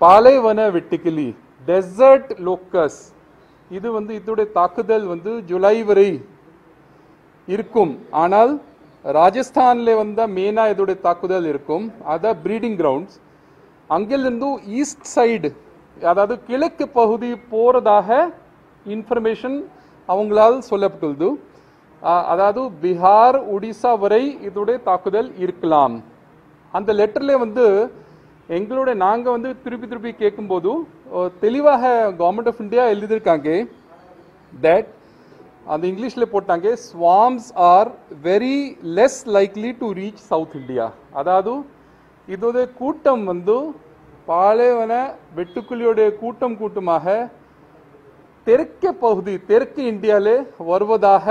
பாலைவன வெட்டுக்கிளி dessert locus இது வந்து இதோடைய தாக்குதல் வந்து ஜூலை வரை இருக்கும் ஆனால் ராஜஸ்தான்ல வந்த மெயினா இதோட தாக்குதல் இருக்கும் அதான் ப்ரீடிங் கிரவுண்ட்ஸ் அங்கிலிருந்து ஈஸ்ட் சைடு அதாவது கிழக்கு பகுதி போறதாக இன்ஃபர்மேஷன் அவங்களால் சொல்லப்பட்டுள்ளது அஹ், அதாவது பீகார் ஒடிசா வரை இதோட தாக்குதல் இருக்கலாம் அந்த லெட்டர்ல வந்து எங்களுடைய நாங்க வந்து திருப்பி திருப்பி கேட்கும்போது அஹ், தெளிவாக கவர்மெண்ட் ஆஃப் இந்தியா எழுதியிருக்காங்க that அந்த இங்கிலீஷ்ல போட்டாங்க swarms are very less likely to reach South India அதாவது இதோட கூட்டம் வந்து பாலைவன வெட்டுக்குழியோடைய கூட்டம் கூட்டமாக தெற்கு பகுதி தெற்கு இந்தியாவிலே வருவதாக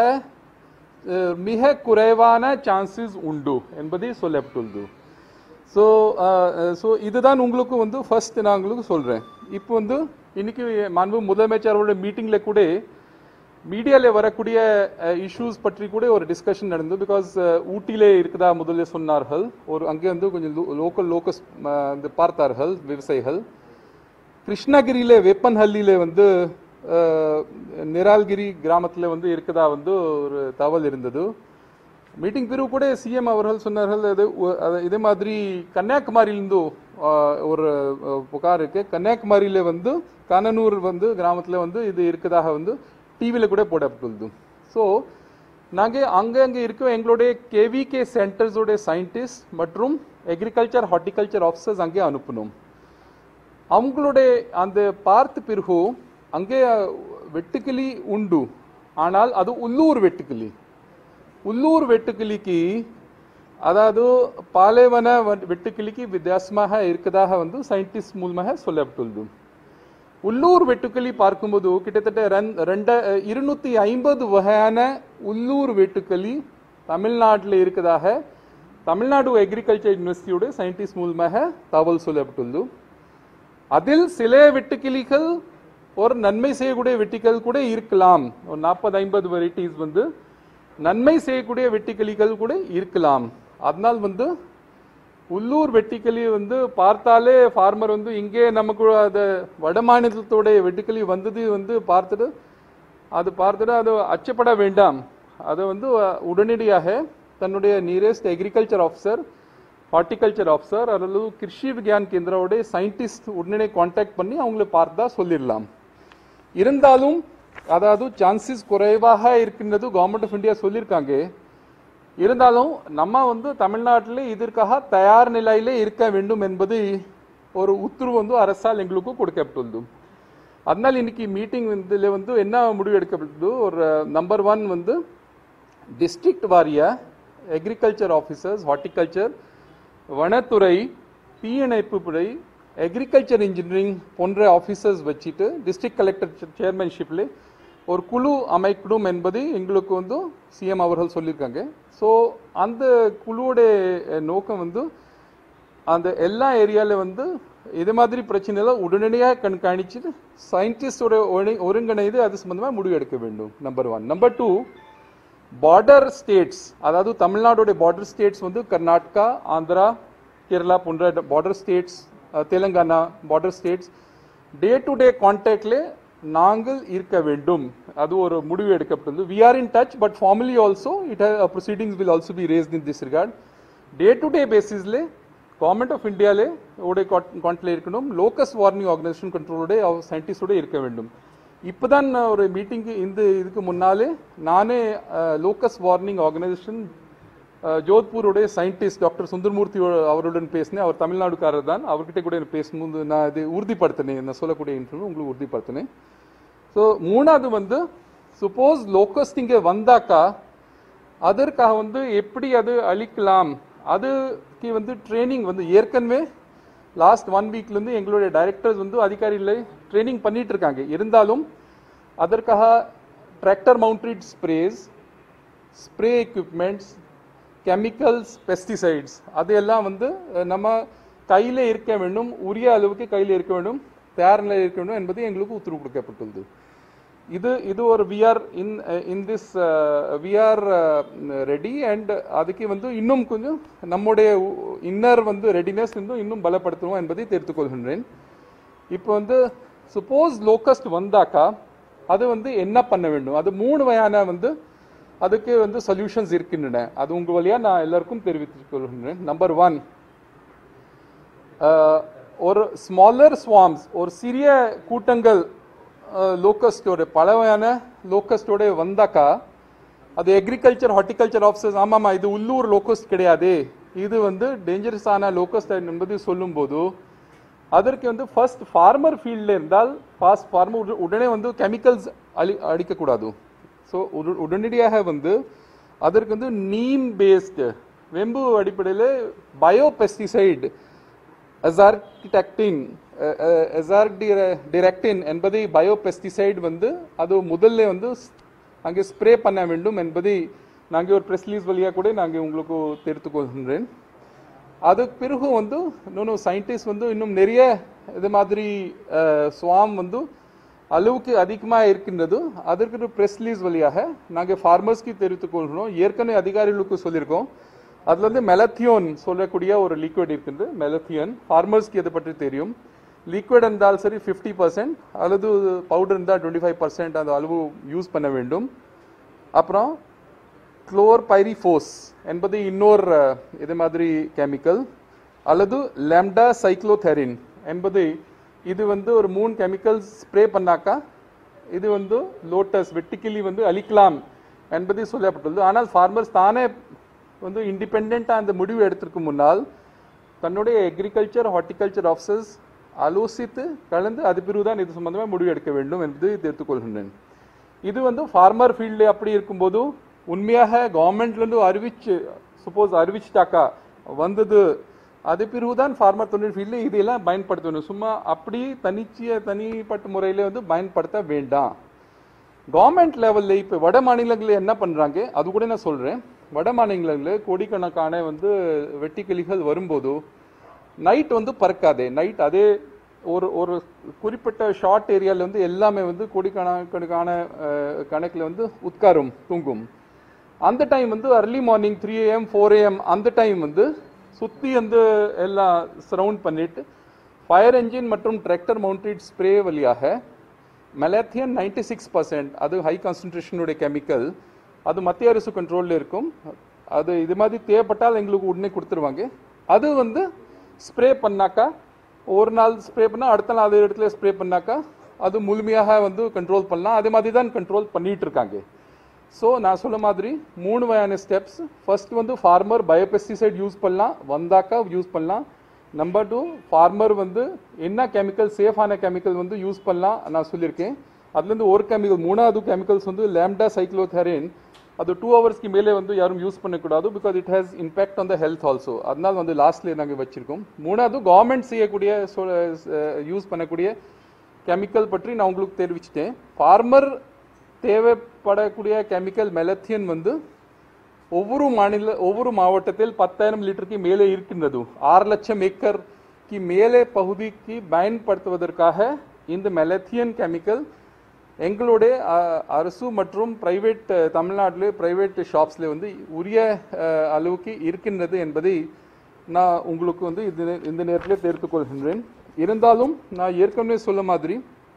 அஹ், மிக குறைவான சான்சஸ் உண்டு என்பதை சொல்லப்பட்டுள்ளது ஸோ ஸோ இதுதான் உங்களுக்கு வந்து ஃபர்ஸ்ட் நான் உங்களுக்கு சொல்கிறேன் இப்போ வந்து இன்னைக்கு மாண்பு முதலமைச்சரோட மீட்டிங்கில் கூட மீடியாவில் வரக்கூடிய இஷ்யூஸ் பற்றி கூட ஒரு டிஸ்கஷன் நடந்தது பிகாஸ் ஊட்டியிலே இருக்குதா முதல்ல சொன்னார்கள் ஒரு அங்கே வந்து கொஞ்சம் லோக்கல் லோக்கஸ் வந்து பார்த்தார்கள் விவசாயிகள் கிருஷ்ணகிரியில வேப்பன்ஹள்ளியில வந்து அஹ், நிரால்கிரி கிராமத்துல வந்து இருக்குதா வந்து ஒரு தகவல் இருந்தது மீட்டிங் பிரிவு கூட சிஎம் அவர்கள் சொன்னார்கள் அது ஒ- அது இதே மாதிரி கன்னியாகுமரியிலிருந்து அஹ், ஒரு அஹ், புகார் இருக்கு கன்னியாகுமரியில வந்து கனனூர் வந்து கிராமத்துல வந்து இது இருக்கதாக வந்து டிவியில கூட போடப்பட்டுள்ளது ஸோ நாங்கள் அங்கங்கே இருக்க எங்களுடைய கேவிகே சென்டர்ஸோட சயின்டிஸ்ட் மற்றும் அக்ரிகல்ச்சர் ஹார்டிகல்ச்சர் ஆஃபீஸர்ஸ் அங்கே அனுப்பணும் அவங்களுடைய அந்த பார்த்த பிறகு அங்கே வெட்டுக்கிளி உண்டு ஆனால் அது உள்ளூர் வெட்டுக்கிளி உள்ளூர் வெட்டுக்கிளிக்கு அதாவது பாலைவன வ- வெட்டுக்கிளிக்கு வித்தியாசமாக இருக்கதாக வந்து சயின்டிஸ்ட் மூலமாக சொல்லப்பட்டுள்ளது உள்ளூர் வெட்டுக்கிளி பார்க்கும்போது கிட்டத்தட்ட ரெண்- ரெண்ட இருநூத்தி ஐம்பது வகையான உள்ளூர் வெட்டுக்கிளி தமிழ்நாட்டில் இருக்கதாக தமிழ்நாடு அக்ரிகல்ச்சர் யூனிவர்சிட்டியோட சயின்டிஸ்ட் மூலமாக தகவல் சொல்லப்பட்டுள்ளது அதில் சில வெட்டுக்கிளிகள் ஒரு நன்மை செய்யக்கூடிய வெட்டிகள் கூட இருக்கலாம் ஒரு நாற்பது ஐம்பது வெரைட்டிஸ் வந்து நன்மை செய்யக்கூடிய வெட்டிக்கிளிகள் கூட இருக்கலாம் அதனால் வந்து உள்ளூர் வெட்டிக்கிளி வந்து பார்த்தாலே ஃபார்மர் வந்து இங்கே நமக்கு அது வட மாநிலத்தோடைய வெட்டுக்கிளி வந்தது வந்து பார்த்துட்டு அது பார்த்துட்டு அது அச்சப்பட வேண்டாம் அதை வந்து அஹ், உடனடியாக தன்னுடைய nearest agriculture officer horticulture officer அல்லது கிருஷி விஞ்ஞான் கேந்திராவுடைய சயின்டிஸ்ட் உடனே காண்டாக்ட் பண்ணி அவங்கள பார்த்தா சொல்லிடலாம் இருந்தாலும் அதாவது சான்சஸ் குறைவாக இருக்கின்றது கவர்மெண்ட் ஆஃப் இந்தியா சொல்லியிருக்காங்க இருந்தாலும் நம்ம வந்து தமிழ்நாட்டில் இதற்காக தயார் நிலையிலே இருக்க வேண்டும் என்பது ஒரு உத்தரவு வந்து அரசால் எங்களுக்கு கொடுக்கப்பட்டுள்ளது அதனால் இன்னைக்கு மீட்டிங் இதில் வந்து என்ன முடிவு எடுக்கப்பட்டது ஒரு நம்பர் ஒன் வந்து டிஸ்ட்ரிக்ட் வாரியா அக்ரிகல்ச்சர் ஆஃபீஸர்ஸ் ஹார்டிகல்ச்சர் வனத்துறை தீயணைப்பு துறை அக்ரிகல்ச்சர் இன்ஜினியரிங் போன்ற ஆஃபீஸர்ஸ் வச்சுட்டு டிஸ்ட்ரிக்ட் கலெக்டர் சேர்மன்ஷிப்பில் ஒரு குழு அமைக்கணும் என்பது எங்களுக்கு வந்து சிஎம் அவர்கள் சொல்லியிருக்காங்க ஸோ அந்த குழுவோடைய அஹ், நோக்கம் வந்து அந்த எல்லா ஏரியால வந்து இது மாதிரி பிரச்சனைகளை உடனடியாக கண்காணிச்சு சயின்டிஸ்டோட ஒருங்கிணைந்து அது சம்பந்தமாக முடிவு எடுக்க வேண்டும் number one number two border states அதாவது தமிழ்நாடுடைய பார்டர் ஸ்டேட்ஸ் வந்து கர்நாடகா ஆந்திரா கேரளா போன்ற border states Telangana border states day to day கான்டாக்ட்ல நாங்கள் இருக்க வேண்டும் அது ஒரு முடிவு எடுக்கப்பட்டது we are in touch but formally also it proceedings will also be raised in this record day to day பேசிஸ்ல கவர்மெண்ட் ஆஃப் இந்தியாலே உடைய கான்ட்ல இருக்கணும் லோக்கஸ் வார்னிங் ஆர்கனைசேஷன் கண்ட்ரோலோட சயின்டிஸ்டோட இருக்க வேண்டும் இப்போதான் நான் ஒரு மீட்டிங்கு இந்த இதுக்கு முன்னாலே நானே லோக்கஸ் வார்னிங் ஆர்கனைசேஷன் ஜோத்பூருடைய சயின்டிஸ்ட் டாக்டர் சுந்தர்மூர்த்தி அவருடன் பேசினேன் அவர் தமிழ்நாடுக்காரர் தான் அவர்கிட்ட கூட எனக்கு பேசும்போது நான் இது உறுதிப்படுத்தினேன் நான் சொல்லக்கூடிய இன்ஃபர்மே உங்களுக்கு உறுதிப்படுத்தினேன் ஸோ மூணாவது வந்து சப்போஸ் லோக்கஸ்ட் இங்கே வந்தாக்கா அதற்காக வந்து எப்படி அது அழிக்கலாம் அதுக்கு வந்து ட்ரைனிங் வந்து ஏற்கனவே லாஸ்ட் ஒன் வீக்லேருந்து எங்களுடைய டைரக்டர்ஸ் வந்து அதிகாரிகளை ட்ரைனிங் பண்ணிட்டு இருக்காங்க இருந்தாலும் அதற்காக tractor mounted sprays spray equipments chemicals pesticides அதையெல்லாம் வந்து அஹ், நம்ம கையில் இருக்க வேண்டும் உரிய அளவுக்கு கையில் இருக்க வேண்டும் தயார் நிலையில் இருக்க வேண்டும் என்பது எங்களுக்கு உத்தரவு கொடுக்கப்பட்டுள்ளது இது இது ஒரு we are in in this we are ready and அதுக்கு வந்து இன்னும் கொஞ்சம் நம்முடைய இன்னர் வந்து ரெடினஸ் இன்னும் இன்னும் பலப்படுத்துவோம் என்பதை தெரிந்து கொள்கின்றேன் இப்போ வந்து சப்போஸ் லோக்கஸ்ட் வந்தாக்கா அது வந்து என்ன பண்ண வேண்டும் அது மூணு வகையான வந்து அதுக்கு வந்து சொல்யூஷன்ஸ் இருக்கின்றன அது உங்க வழியா நான் எல்லாருக்கும் தெரிவித்துக் கொள்கின்றேன் நம்பர் ஒன் ஒரு ஸ்மாலர் ஸ்வாம்ஸ் ஒரு சிறிய கூட்டங்கள் லோக்கஸ்டோட பல வகையான லோக்கஸ்டோட வந்தாக்கா அது எக்ரிகல்ச்சர் ஹார்டிகல்ச்சர் ஆஃபீஸர்ஸ் ஆமாமா இது உள்ளூர் லோக்கஸ்ட் கிடையாது இது வந்து டேஞ்சரஸான லோக்கஸ்ட் என்பது சொல்லும்போது அதற்கு வந்து ஃபர்ஸ்ட் ஃபார்மர் ஃபீல்டில் இருந்தால் ஃபாஸ்ட் ஃபார்மர் உடனே வந்து கெமிக்கல்ஸ் அழி அடிக்கக்கூடாது ஸோ உடனடியாக வந்து அதற்கு வந்து நீம் பேஸ்டு வெம்பு அடிப்படையில் பயோ பெஸ்டிசைடு அசார்டிடக்டின் டிரெக்டின் என்பதை பயோ பெஸ்டிசைடு வந்து அது முதல்ல வந்து அங்கே ஸ்ப்ரே பண்ண வேண்டும் என்பதை நாங்கள் ஒரு ப்ரெஸ் ரிலீஸ் வழியாக கூட நாங்கள் உங்களுக்கு தெரிவித்துக் கொள்கின்றேன் அதுக்கு பிறகு வந்து இன்னும் சயின்டிஸ்ட் வந்து இன்னும் நிறைய இது மாதிரி ஸ்வாம் வந்து அளவுக்கு அதிகமாக இருக்கின்றது அதற்கு ப்ரெஸ் ரிலீஸ் வழியாக நாங்கள் ஃபார்மர்ஸ்க்கு தெரிவித்துக் கொள்கிறோம் ஏற்கனவே அதிகாரிகளுக்கு சொல்லியிருக்கோம் அதுல வந்து மெலத்தியோன் சொல்லக்கூடிய ஒரு லிக்விட் இருக்குது மெலத்தியன் ஃபார்மர்ஸ்க்கு இதை பற்றி தெரியும் லிக்விட் இருந்தால் சரி ஃபிஃப்டி பர்சன்ட் அல்லது பவுடர் இருந்தால் டுவெண்ட்டி ஃபைவ் பர்சன்ட் அந்த அளவு யூஸ் பண்ண வேண்டும் அப்புறம் குளோர்பைரிஃபோஸ் என்பது இன்னொரு இது மாதிரி கெமிக்கல் அல்லது லேம்டா சைக்ளோதெரின் என்பது இது வந்து ஒரு மூணு கெமிக்கல்ஸ் ஸ்ப்ரே பண்ணாக்கா இது வந்து லோட்டஸ் வெட்டிக்கிளி வந்து அழிக்கலாம் என்பது சொல்லப்பட்டுள்ளது ஆனால் ஃபார்மர்ஸ் தானே வந்து இண்டிபெண்ட்டாக அந்த முடிவு எடுத்திருக்கு முன்னால் தன்னுடைய எக்ரிகல்ச்சர் ஹார்டிகல்ச்சர் ஆஃபீஸர்ஸ் ஆலோசித்து கலந்து அது பிறகு தான் இது சம்பந்தமாக முடிவு எடுக்க வேண்டும் என்று தெரிவித்துக் கொள்கின்றேன் இது வந்து ஃபார்மர் ஃபீல்டு அப்படி இருக்கும்போது உண்மையாக கவர்மெண்ட்லேருந்து அறிவிச்சு சப்போஸ் அறிவிச்சிட்டாக்கா வந்தது அது பிறகு தான் ஃபார்மர் தொழில் ஃபீல்டில் இதெல்லாம் பயன்படுத்தணும் சும்மா அப்படி தனிச்சிய தனிப்பட்ட முறையில் வந்து பயன்படுத்த வேண்டாம் கவர்மெண்ட் லெவலில் இப்போ வட மாநிலங்களில் என்ன பண்ணுறாங்க அது கூட நான் சொல்கிறேன் வட மாநிலங்களில் கோடிக்கணக்கான வந்து வெட்டிக்கிளிகள் வரும்போது நைட் வந்து பறக்காதே நைட் அதே ஒரு ஒரு குறிப்பிட்ட ஷார்ட் ஏரியாவில் வந்து எல்லாமே வந்து கோடிக்கணக்கான கணக்கில் வந்து உட்காரும் தூங்கும் அந்த டைம் வந்து early morning three AM four AM அந்த டைம் வந்து சுற்றி வந்து எல்லாம் சரவுண்ட் பண்ணிட்டு ஃபயர் என்ஜின் மற்றும் டிராக்டர் மவுண்டட் ஸ்ப்ரே வழியாக மெலாத்தியன் நைன்டி சிக்ஸ் பர்சன்ட் அது ஹை கான்சன்ட்ரேஷனுடைய கெமிக்கல் அது மத்திய அரசு கண்ட்ரோலில் இருக்கும் அது இது மாதிரி தேவைப்பட்டால் எங்களுக்கு உடனே கொடுத்துருவாங்க அது வந்து ஸ்ப்ரே பண்ணாக்கா ஒரு நாள் ஸ்ப்ரே பண்ணால் அடுத்த நாள் அதே இடத்துல ஸ்ப்ரே பண்ணாக்கா அது முழுமையாக வந்து கண்ட்ரோல் பண்ணலாம் அதே மாதிரி தான் கண்ட்ரோல் பண்ணிட்டு இருக்காங்க ஸோ நான் சொல்ல மாதிரி மூணு வகையான ஸ்டெப்ஸ் ஃபர்ஸ்ட் வந்து ஃபார்மர் பயோபெஸ்டிசைட் யூஸ் பண்ணலாம் வந்தாக்கா யூஸ் பண்ணலாம் நம்பர் டூ ஃபார்மர் வந்து என்ன கெமிக்கல் சேஃபான கெமிக்கல் வந்து யூஸ் பண்ணலாம் நான் சொல்லியிருக்கேன் அதுலேருந்து ஒரு கெமிக்கல் மூணாவது கெமிக்கல்ஸ் வந்து லேம்டா சைக்ளோதெரின் அது டூ ஹவர்ஸ்க்கு மேலே வந்து யாரும் யூஸ் பண்ணக்கூடாது because it has impact on the health also அதனால வந்து லாஸ்ட்லேயே நாங்கள் வச்சிருக்கோம் மூணாவது கவர்மெண்ட் செய்யக்கூடிய யூஸ் பண்ணக்கூடிய கெமிக்கல் பற்றி நான் உங்களுக்கு தெரிவிச்சிட்டேன் ஃபார்மர் தேவைப்படக்கூடிய கெமிக்கல் மெலத்தியன் வந்து ஒவ்வொரு மாநில ஒவ்வொரு மாவட்டத்தில் பத்தாயிரம் லிட்டருக்கு மேலே இருக்கின்றது ஆறு லட்சம் ஏக்கருக்கு மேலே பகுதிக்கு பயன்படுத்துவதற்காக இந்த மெலத்தியன் கெமிக்கல் எங்களுடைய அ- அரசு மற்றும் பிரைவேட் தமிழ்நாட்டில் பிரைவேட் ஷாப்ஸில் வந்து உரிய அஹ், அளவுக்கு இருக்கின்றது என்பதை நான் உங்களுக்கு வந்து இது இந்த நேரத்தில் தெரிவித்துக் கொள்கின்றேன் இருந்தாலும் நான் ஏற்கனவே சொல்ல மாதிரி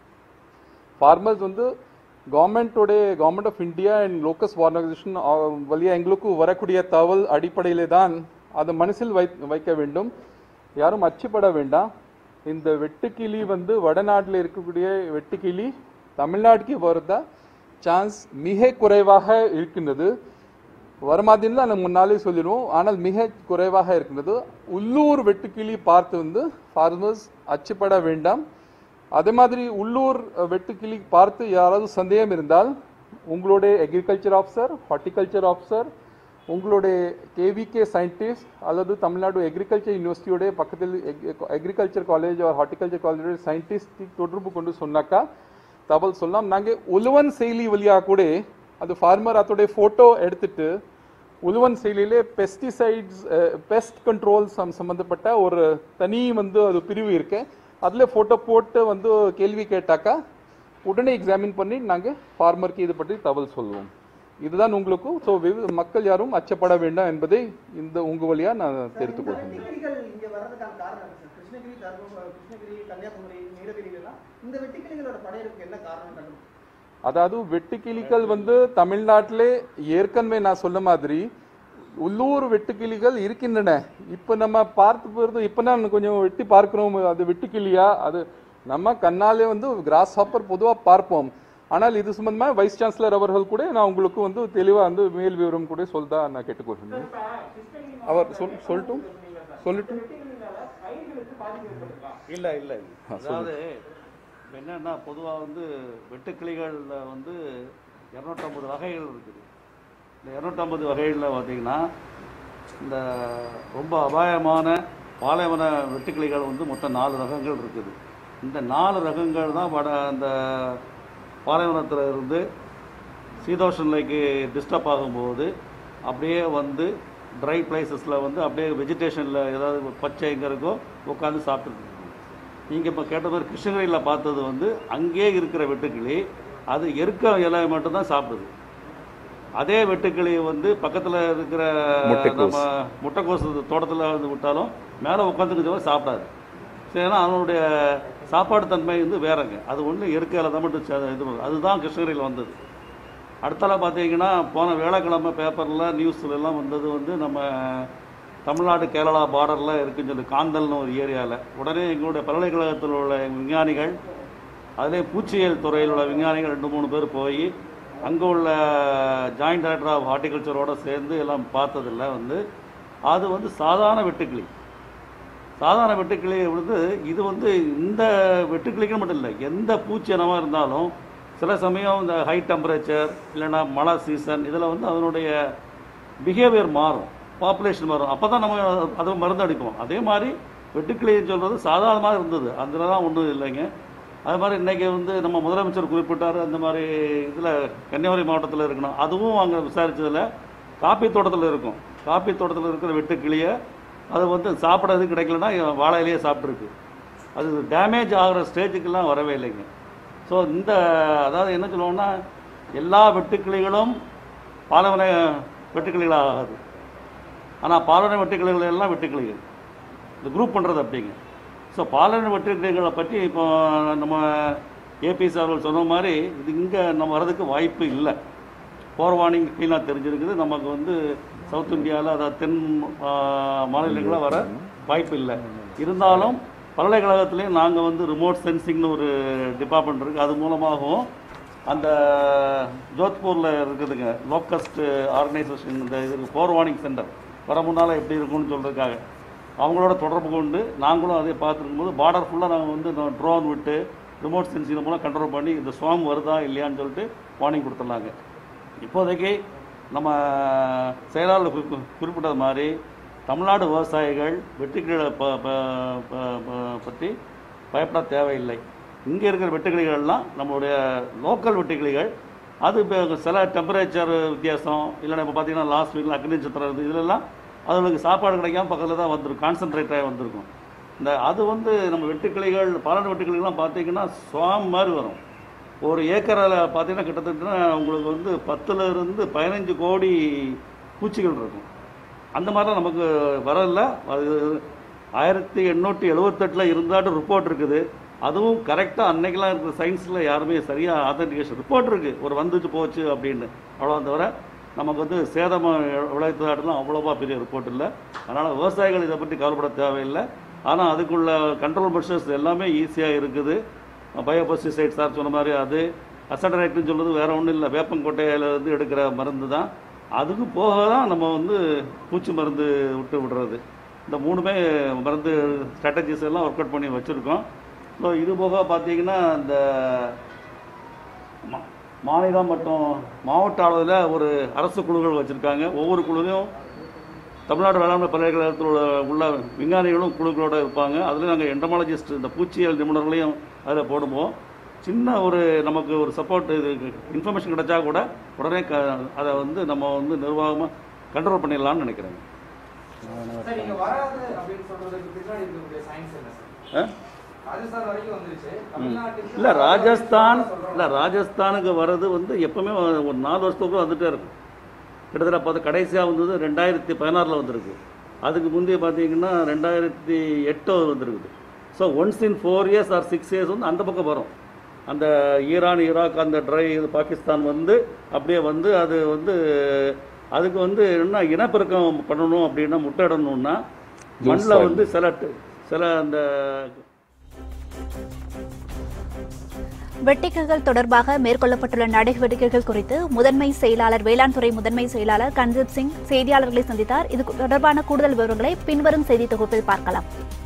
ஃபார்மர்ஸ் வந்து கவர்மெண்ட்டோடைய government of India and locus organisation வழியாக எங்களுக்கு வரக்கூடிய தகவல் அடிப்படையிலே தான் அதை மனசில் வை வைக்க வேண்டும் யாரும் அச்சுப்பட வேண்டாம் இந்த வெட்டுக்கிளி வந்து வடநாட்டில் இருக்கக்கூடிய வெட்டுக்கிளி தமிழ்நாட்டுக்கு வரதா சான்ஸ் மிக குறைவாக இருக்கின்றது வரமாதின்னு தான் நான் முன்னாலே சொல்லிடுவோம் ஆனால் மிக குறைவாக இருக்கின்றது உள்ளூர் வெட்டுக்கிளி பார்த்து வந்து ஃபார்மர்ஸ் அச்சுப்பட வேண்டாம் அதே மாதிரி உள்ளூர் அஹ், வெட்டுக்கிளி பார்த்து யாராவது சந்தேகம் இருந்தால் உங்களுடைய அக்ரிகல்ச்சர் ஆஃபீஸர் ஹார்டிகல்ச்சர் ஆஃபீஸர் உங்களுடைய கேவிகே சயின்டிஸ்ட் அல்லது தமிழ்நாடு அக்ரிகல்ச்சர் யூனிவர்சிட்டியோட பக்கத்தில் அக்ரிகல்ச்சர் காலேஜ் ஆர் ஹார்டிகல்ச்சர் காலேஜோட சயின்டிஸ்ட் தொடர்பு கொண்டு சொன்னாக்கா தகவல் சொல்லலாம் நாங்கள் உழுவன் செயலி வழியாக கூட அது ஃபார்மர் அதோடைய ஃபோட்டோ எடுத்துட்டு உழுவன் செயலியிலே பெஸ்டிசைட்ஸ் பெஸ்ட் கண்ட்ரோல் சம்பந்தப்பட்ட ஒரு தனி வந்து அது பிரிவு இருக்கு அதில் ஃபோட்டோ போட்டு வந்து கேள்வி கேட்டாக்கா உடனே எக்ஸாமின் பண்ணி நாங்கள் ஃபார்மருக்கு இது பற்றி தகவல் சொல்லுவோம் இதுதான் உங்களுக்கு ஸோ மக்கள் யாரும் அச்சப்பட வேண்டாம் என்பதை இந்த உங்க வழியா நான் தெரிவித்துக் கொள்கிறேன் டிகிரிகள் இங்க வர்றதுக்கான காரணம் என்ன சார் கிருஷ்ணகிரி தர்மபுரி கிருஷ்ணகிரி கன்னியாகுமரி நீலகிரிலாம் இந்த வெட்டுக்கிளிகளோட படையெடுப்புக்கு என்ன காரணம் கண்டுபிடிச்சு அதாவது வெட்டுக்கிளிகள் வந்து தமிழ்நாட்டிலே ஏற்கனவே நான் சொன்ன மாதிரி உள்ளூர் வெட்டுக்கிளிகள் இருக்கின்றன இப்ப நம்ம பார்த்து போறது இப்ப நான் கொஞ்சம் வெட்டி பார்க்கிறோம் அது வெட்டுக்கிளியா அது நம்ம கண்ணாலே வந்து கிராஸ் ஹாப்பர் பொதுவா பார்ப்போம் ஆனால் இது சம்பந்தமா வைஸ் சான்சலர் அவர்கள் கூட நான் உங்களுக்கு வந்து தெளிவா வந்து மேல் விவரம் கூட சொல்றதா நான் கேட்டுக்கொள்கிறேன் அவர் சொல் சொல்லட்டும் சொல்லட்டும் இல்லை இல்லை அதாவது இப்ப என்னன்னா பொதுவாக வந்து வெட்டுக்கிளிகளில் வந்து இரநூத்தம்பது வகைகள் இருக்குது இந்த இரநூத்தம்பது வகைகளில் பார்த்தீங்கன்னா இந்த ரொம்ப அபாயமான பாலைவன வெட்டுக்கிளிகள் வந்து மொத்தம் நாலு ரகங்கள் இருக்குது இந்த நாலு ரகங்கள் தான் வட அந்த பாலைவனத்தில் இருந்து சீதோஷன் லைக்கு டிஸ்டர்ப் ஆகும்போது அப்படியே வந்து ட்ரை பிளேசஸில் வந்து அப்படியே வெஜிடேஷனில் ஏதாவது பச்சை எங்கே இருக்கோ உட்காந்து சாப்பிட்டுருக்கு நீங்கள் இப்போ கேட்ட மாதிரி கிருஷ்ணகிரியில் பார்த்தது வந்து அங்கேயே இருக்கிற வெட்டுக்கிளி அது எருக்க இலையை மட்டும்தான் சாப்பிடுது அதே வெட்டுக்கிளி வந்து பக்கத்தில் இருக்கிற முட்டைக்கோஸ். நம்ம முட்டைக்கோஸ் தோட்டத்தில் வந்து விட்டாலும் மேலே உட்காந்துக்கிட்டு சாப்பிடாது சரி ஏன்னா அதனுடைய சாப்பாடு தன்மை வந்து வேறங்க அது ஒன்று எருக்க இலை தான் மட்டும் சே- இது பண்ணுது. அதுதான் கிருஷ்ணகிரியில் வந்தது அடுத்தால பார்த்தீங்கன்னா போன வேளக்கிழமை பேப்பரில் நியூஸ்ல எல்லாம் வந்தது வந்து நம்ம தமிழ்நாடு கேரளா பார்டரில் இருக்குன்னு சொல்லி காந்தல்னு ஒரு ஏரியாவில் உடனே எங்களுடைய பல்கலைக்கழகத்தில் உள்ள விஞ்ஞானிகள் அதிலே பூச்சியியல் துறையில் உள்ள விஞ்ஞானிகள் ரெண்டு மூணு பேர் போய் அங்கே உள்ள ஜாயிண்ட் டைரக்டர் ஆஃப் ஹார்டிகல்ச்சரோட சேர்ந்து எல்லாம் பார்த்ததில்ல வந்து அது வந்து சாதாரண வெட்டுக்கிளி சாதாரண வெட்டுக்கிளி வந்து இது வந்து இந்த வெட்டுக்கிளிக்கு மட்டும் இல்லை எந்த பூச்சி இனமாக இருந்தாலும் சில சமயம் இந்த ஹை டெம்பரேச்சர் இல்லைன்னா மழை சீசன் இதில் வந்து அதனுடைய பிஹேவியர் மாறும் பாப்புலேஷன் மாறும் அப்போ தான் நம்ம அதை மருந்து அடிப்போம் அதே மாதிரி வெட்டுக்கிளின்னு சொல்கிறது சாதாரணமாக இருந்தது அதுலலாம் ஒன்றும் இல்லைங்க அது மாதிரி இன்றைக்கி வந்து நம்ம முதலமைச்சர் குறிப்பிட்டார் அந்த மாதிரி இதில் கன்னியாகுமரி மாவட்டத்தில் இருக்கணும் அதுவும் அங்கே விசாரிச்சதுல காப்பி தோட்டத்தில் இருக்கும் காப்பி தோட்டத்தில் இருக்கிற வெட்டுக்கிளியை அது வந்து சாப்பிட்றது கிடைக்கலன்னா வாழை இலையே சாப்பிட்ருக்கு அது டேமேஜ் ஆகிற ஸ்டேஜுக்கெல்லாம் வரவே இல்லைங்க ஸோ இந்த அதாவது என்ன சொல்லுவோம்னா எல்லா வெட்டுக்கிளிகளும் பாலவன வெட்டுக்கிளிகள் ஆகாது ஆனால் பாலவன வெட்டுக்கிளிகள் எல்லாம் வெட்டுக்கிளிகள் இந்த குரூப் பண்ணுறது அப்படிங்க ஸோ பாலன வெட்டுக்கிளிகளை பற்றி இப்போ நம்ம ஏபிஎஸ் அவர்கள் சொன்ன மாதிரி இது இங்கே நம்ம வர்றதுக்கு வாய்ப்பு இல்லை போர் வார்னிங் க்ளீனாக தெரிஞ்சிருக்குது நமக்கு வந்து சவுத் இந்தியாவில் அதாவது தென் மாநிலங்களில் வர வாய்ப்பு இல்லை இருந்தாலும் பல்கலைக்கழகத்துலேயும் நாங்கள் வந்து ரிமோட் சென்சிங்னு ஒரு டிபார்ட்மெண்ட் இருக்குது அது மூலமாகவும் அந்த ஜோத்பூரில் இருக்குதுங்க லோக்கஸ்ட் ஆர்கனைசேஷன் இந்த இது போர் வார்னிங் சென்டர் வர முன்னால் எப்படி இருக்கும்னு சொல்கிறதுக்காக அவங்களோட தொடர்பு கொண்டு நாங்களும் அதே பார்த்துருக்கும் போது பார்டர் ஃபுல்லாக நாங்கள் வந்து ட்ரோன் விட்டு ரிமோட் சென்சிங் மூலம் கண்ட்ரோல் பண்ணி இந்த ஸ்வாம் வருதா இல்லையான்னு சொல்லிட்டு வார்னிங் கொடுத்துட்லாங்க இப்போதைக்கு நம்ம செயலாளர் குறி- குறிப்பிட்டது மாதிரி தமிழ்நாடு விவசாயிகள் வெட்டுக்கிளிகளை ப ப- ப- ப- பற்றி பயப்பட தேவையில்லை இங்கே இருக்கிற வெட்டுக்கிளிகள்லாம் நம்மளுடைய லோக்கல் வெட்டுக்கிளிகள் அது இப்போ சில டெம்பரேச்சர் வித்தியாசம் இல்லைன்னா இப்போ பார்த்தீங்கன்னா லாஸ்ட் வீக்கில் அக்னி நட்சத்திரம் இருந்து இதுலலாம் அதுங்களுக்கு சாப்பாடு கிடைக்காம பக்கத்தில் தான் வந்திருக்கும் கான்சன்ட்ரேட் ஆகி வந்திருக்கும் இந்த அது வந்து நம்ம வெட்டுக்கிளிகள் பலன் வெட்டுக்கிளிகள்லாம் பார்த்தீங்கன்னா சுவாம் மாதிரி வரும் ஒரு ஏக்கரில் பார்த்தீங்கன்னா கிட்டத்தட்ட உங்களுக்கு வந்து பத்துல இருந்து பதினஞ்சு கோடி பூச்சிகள் இருக்கும் அந்த மாதிரிலாம் நமக்கு வரல அது ஆயிரத்தி எண்ணூற்றி எழுவத்தெட்டில் இருந்தாட்டும் ரிப்போர்ட் இருக்குது அதுவும் கரெக்டாக அன்னைக்கெல்லாம் இருக்கிற சயின்ஸில் யாருமே சரியாக ஆத்தன்டிகேஷன் ரிப்போர்ட் இருக்குது ஒரு வந்துச்சு போச்சு அப்படின்னு அவ்வளோ தவிர நமக்கு வந்து சேதம் விளைவித்ததாட்டெல்லாம் அவ்வளோவா பெரிய ரிப்போர்ட் இல்லை அதனால் விவசாயிகள் இதை பற்றி கவலைப்பட தேவையில்லை ஆனால் அதுக்குள்ள கண்ட்ரோல் மெஷர்ஸ் எல்லாமே ஈஸியாக இருக்குது பயோபெஸ்டிசைட் சார் சொன்ன மாதிரி அது அசடரைட்னு சொல்றது வேற ஒன்றும் இல்லை வேப்பங்கொட்டையிலேருந்து எடுக்கிற மருந்து தான் அதுக்கு போக தான் நம்ம வந்து பூச்சி மருந்து விட்டு விடுறது இந்த மூணுமே மருந்து ஸ்ட்ராட்டஜிஸ் எல்லாம் ஒர்க் அவுட் பண்ணி வச்சுருக்கோம் ஸோ இது போக பார்த்தீங்கன்னா இந்த மா- மாநிலம் மற்றும் மாவட்ட அளவில் ஒரு அரசு குழுக்கள் வச்சுருக்காங்க ஒவ்வொரு குழுவையும் தமிழ்நாடு வேளாண்மை பல்கலைக்கழகத்தில் உள்ள உள்ள விஞ்ஞானிகளும் குழுக்களோட இருப்பாங்க அதில் நாங்கள் எண்டமாலஜிஸ்ட் இந்த பூச்சியல் நிபுணர்களையும் அதில் போடுவோம் சின்ன ஒரு நமக்கு ஒரு சப்போர்ட் இது இன்ஃபர்மேஷன் கிடைச்சா கூட உடனே க அதை வந்து நம்ம வந்து நிர்வாகமாக கண்ட்ரோல் பண்ணிடலாம்னு நினைக்கிறேங்க சார் நீங்க வராது அப்படின்னு சொல்றதுக்கு பின்னாடி இருக்கக்கூடிய சயின்ஸ் என்ன சார் ராஜஸ்தான் வரைக்கும் வந்துருச்சு தமிழ்நாட்டுக்கு இல்லை ராஜஸ்தான் சொல்றோம். இல்லை ராஜஸ்தானுக்கு வர்றது வந்து எப்பவுமே ஒரு நாலு வருஷத்துக்கு வந்துட்டே இருக்கும் கிட்டத்தட்ட பார்த்து கடைசியாக வந்தது ரெண்டாயிரத்தி பதினாறில் வந்திருக்கு அதுக்கு முந்தைய பார்த்தீங்கன்னா ரெண்டாயிரத்தி எட்டு வந்திருக்குது so once in four years or six years வந்து அந்த பக்கம் வரும் அந்த ஈரான் ஈராக் அந்த ட்ரை இது பாகிஸ்தான் வந்து அப்படியே வந்து அது வந்து அதுக்கு வந்து என்ன இனப்பெருக்கம் பண்ணணும் அப்படின்னா முட்டையிடணும்னா மண்ணில் வந்து சில ட- சில அந்த வெட்டிக்குகள் தொடர்பாக மேற்கொள்ளப்பட்டுள்ள நடவடிக்கைகள் குறித்து முதன்மை செயலாளர் வேளாண் துறை முதன்மை செயலாளர் கன்தீப் சிங் செய்தியாளர்களை சந்தித்தார் இது தொடர்பான கூடுதல் விவரங்களை பின்வரும் செய்தி தொகுப்பில் பார்க்கலாம்